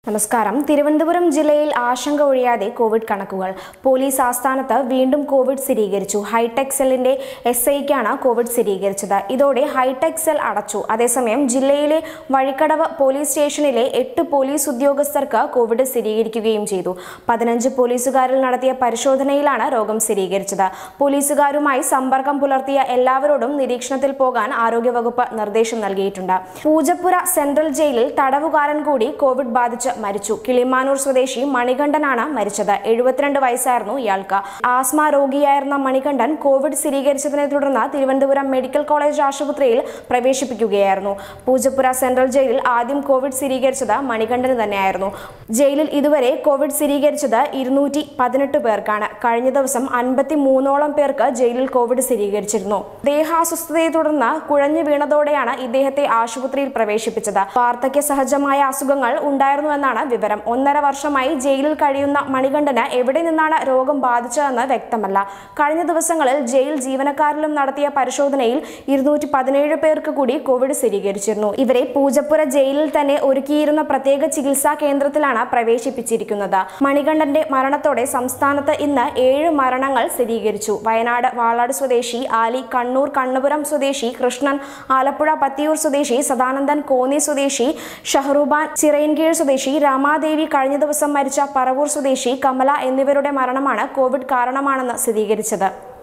നമസ്കാരം തിരുവനന്തപുരം ജില്ലയിൽ ആശങ്ക ഒഴിയാതെ കോവിഡ് കണക്കുകൾ പോലീസ് ആസ്ഥാനത്ത് വീണ്ടും കോവിഡ് സ്ഥിരീകരിച്ചു ഹൈടെക് സെല്ലിന്റെ എസ് ഐക്കാണ് കോവിഡ് സ്ഥിരീകരിച്ചത് ഇതോടെ ഹൈടെക് സെൽ അടച്ചു അതേസമയം ജില്ലയിലെ വഴിക്കടവ് പോലീസ് സ്റ്റേഷനിലെ എട്ട് പോലീസ് ഉദ്യോഗസ്ഥർക്ക് കോവിഡ് സ്ഥിരീകരിക്കുകയും ചെയ്തു പതിനഞ്ച് പോലീസുകാരിൽ നടത്തിയ പരിശോധനയിലാണ് രോഗം സ്ഥിരീകരിച്ചത് പോലീസുകാരുമായി സമ്പർക്കം പുലർത്തിയ എല്ലാവരോടും നിരീക്ഷണത്തിൽ പോകാൻ ആരോഗ്യവകുപ്പ് നിർദ്ദേശം നൽകിയിട്ടുണ്ട് പൂജപ്പുര സെൻട്രൽ ജയിലിൽ തടവുകാരൻ കൂടി കോവിഡ് ബാധിച്ച് മരിച്ചു കിളിമാനൂർ സ്വദേശി മണികണ്ഠനാണ് മരിച്ചത് എഴുപത്തിരണ്ട് വയസ്സായിരുന്നു ഇയാൾക്ക് ആസ്മ രോഗിയായിരുന്ന മണികണ്ഠൻ കോവിഡ് സ്ഥിരീകരിച്ചതിനെ തുടർന്ന് തിരുവനന്തപുരം മെഡിക്കൽ കോളേജ് ആശുപത്രിയിൽ പ്രവേശിപ്പിക്കുകയായിരുന്നു പൂജപ്പുര സെൻട്രൽ ജയിലിൽ ആദ്യം കോവിഡ് സ്ഥിരീകരിച്ചത് മണികണ്ഠന് തന്നെയായിരുന്നു ജയിലിൽ ഇതുവരെ കോവിഡ് സ്ഥിരീകരിച്ചത് ഇരുന്നൂറ്റി പതിനെട്ട് പേർക്കാണ് കഴിഞ്ഞ ദിവസം അൻപത്തി മൂന്നോളം പേർക്ക് ജയിലിൽ കോവിഡ് സ്ഥിരീകരിച്ചിരുന്നു ദേഹാസ്വസ്ഥതയെ തുടർന്ന് കുഴഞ്ഞു വീണതോടെയാണ് ഇദ്ദേഹത്തെ ആശുപത്രിയിൽ പ്രവേശിപ്പിച്ചത് വാർദ്ധക്യ സഹജമായ അസുഖങ്ങൾ ഉണ്ടായിരുന്നുവെന്നാണ് വിവരം ഒന്നര വർഷമായി ജയിലിൽ കഴിയുന്ന മണികണ്ഠന് എവിടെ നിന്നാണ് രോഗം ബാധിച്ചതെന്ന് വ്യക്തമല്ല കഴിഞ്ഞ ദിവസങ്ങളിൽ ജയിൽ ജീവനക്കാരിലും നടത്തിയ പരിശോധനയിൽ ഇരുന്നൂറ്റി പതിനേഴ് പേർക്ക് കൂടി കോവിഡ് സ്ഥിരീകരിച്ചിരുന്നു ഇവരെ പൂജപ്പുര ജയിലിൽ തന്നെ ഒരുക്കിയിരുന്ന പ്രത്യേക ചികിത്സാ കേന്ദ്രത്തിലാണ് പ്രവേശിപ്പിച്ചിരിക്കുന്നത് മണികണ്ഠന്റെ മരണത്തോടെ സംസ്ഥാനത്ത് ഇന്ന് ഏഴ് മരണങ്ങൾ സ്ഥിരീകരിച്ചു വയനാട് വാളാട് സ്വദേശി ആലി കണ്ണൂർ കണ്ണപുരം സ്വദേശി കൃഷ്ണൻ ആലപ്പുഴ പത്തിയൂർ സ്വദേശി സദാനന്ദൻ കോന്നി സ്വദേശി ഷഹറൂബാൻ ചിറയൻകീഴ് സ്വദേശി രാമാദേവി കഴിഞ്ഞ ദിവസം മരിച്ച പറവൂർ സ്വദേശി കമല എന്നിവരുടെ മരണമാണ് കോവിഡ് കാരണമാണെന്ന് സ്ഥിരീകരിച്ചത്